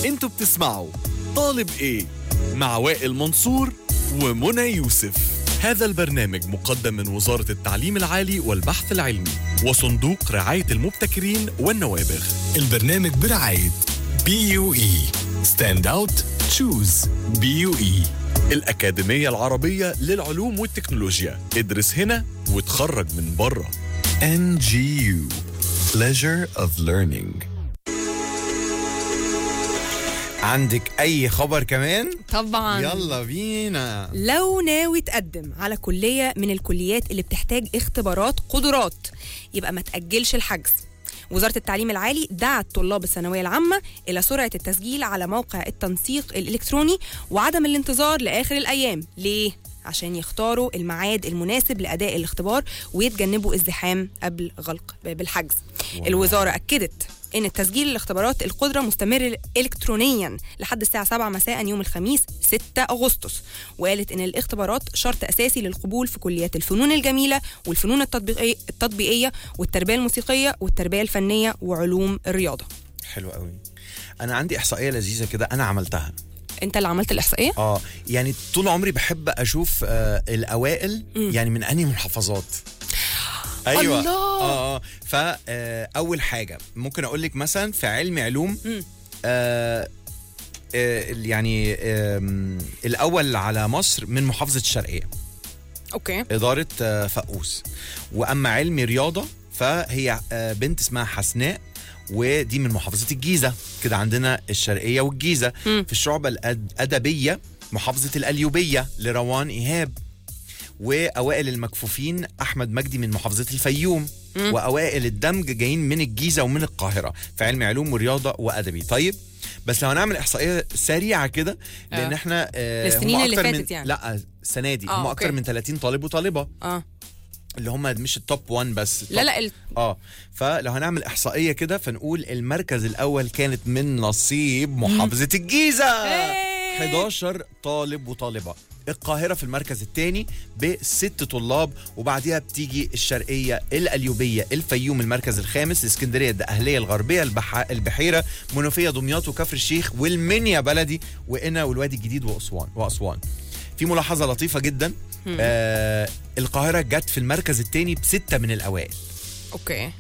انتوا بتسمعوا طالب ايه مع وائل منصور ومنى يوسف هذا البرنامج مقدم من وزارة التعليم العالي والبحث العلمي وصندوق رعاية المبتكرين والنوابغ البرنامج برعاية بي يو اي ستاند اوت تشوز بي يو اي الأكاديمية العربية للعلوم والتكنولوجيا ادرس هنا وتخرج من بره ان جي يو pleasure of learning عندك اي خبر كمان طبعا يلا بينا لو ناوي تقدم على كلية من الكليات اللي بتحتاج اختبارات قدرات يبقى ما تأجلش الحجز وزارة التعليم العالي دعت طلاب الثانوية العامة إلى سرعة التسجيل على موقع التنسيق الإلكتروني وعدم الانتظار لآخر الأيام ليه؟ عشان يختاروا الميعاد المناسب لأداء الاختبار ويتجنبوا الزحام قبل غلق باب الحجز الوزارة أكدت ان تسجيل الاختبارات القدره مستمر الكترونيا لحد الساعه 7 مساء يوم الخميس 6 اغسطس وقالت ان الاختبارات شرط اساسي للقبول في كليات الفنون الجميله والفنون التطبيقيه التطبيقيه والتربيه الموسيقيه والتربيه الفنيه وعلوم الرياضه حلو قوي انا عندي احصائيه لذيذه كده انا عملتها انت اللي عملت الاحصائيه اه يعني طول عمري بحب اشوف آه الاوائل يعني من انهي محافظات ايوه الله. اه اه فاول حاجه ممكن اقول لك مثلا في علم علوم مم. آه آه يعني آم، الاول على مصر من محافظه الشرقيه اوكي اداره آه، فقوس واما علم رياضه فهي آه، بنت اسمها حسناء ودي من محافظه الجيزه كده عندنا الشرقيه والجيزه مم. في الشعبه الادبيه محافظه القليوبيه لروان ايهاب واوائل المكفوفين احمد مجدي من محافظه الفيوم مم. واوائل الدمج جايين من الجيزه ومن القاهره في علم علوم ورياضه وادبي طيب بس لو هنعمل احصائيه سريعه كده لان آه. احنا آه للسنين هم اللي أكتر فاتت من يعني. لا السنه دي آه، هم أوكي. اكتر من 30 طالب وطالبه اه اللي هم مش التوب 1 بس لا لا ال... اه فلو هنعمل احصائيه كده فنقول المركز الاول كانت من نصيب محافظه الجيزه إيه. 11 طالب وطالبه القاهرة في المركز الثاني بست طلاب وبعديها بتيجي الشرقية القليوبية الفيوم المركز الخامس الاسكندرية الدقهلية الغربية البح... البحيرة منوفية دمياط وكفر الشيخ والمنيا بلدي وقنا والوادي الجديد وأسوان وأسوان في ملاحظة لطيفة جدا آه القاهرة جت في المركز الثاني بستة من الأوائل اوكي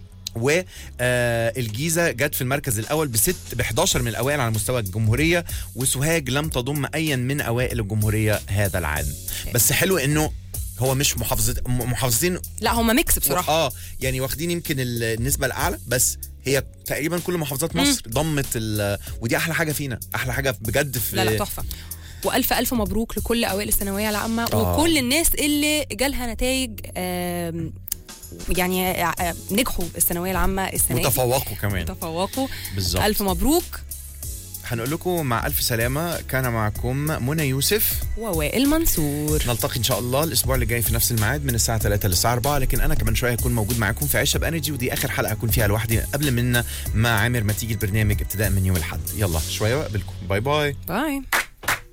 والجيزه جت في المركز الاول بست ب 11 من الاوائل على مستوى الجمهوريه وسوهاج لم تضم ايا من اوائل الجمهوريه هذا العام بس حلو انه هو مش محافظه م- محافظتين لا هم ميكس بصراحه اه يعني واخدين يمكن النسبه الاعلى بس هي تقريبا كل محافظات مصر ضمت ال- ودي احلى حاجه فينا احلى حاجه بجد في لا لا تحفه والف الف مبروك لكل اوائل الثانويه العامه آه. وكل الناس اللي جالها نتائج آم، يعني آه، نجحوا الثانويه العامه السنه دي وتفوقوا كمان تفوقوا بالظبط الف مبروك هنقول لكم مع الف سلامه كان معكم منى يوسف ووائل منصور نلتقي ان شاء الله الاسبوع اللي جاي في نفس الميعاد من الساعه 3 للساعه 4 لكن انا كمان شويه هكون موجود معاكم في عيشه بانرجي ودي اخر حلقه هكون فيها لوحدي قبل منا مع عامر ما تيجي البرنامج ابتداء من يوم الاحد يلا شويه واقابلكم باي باي باي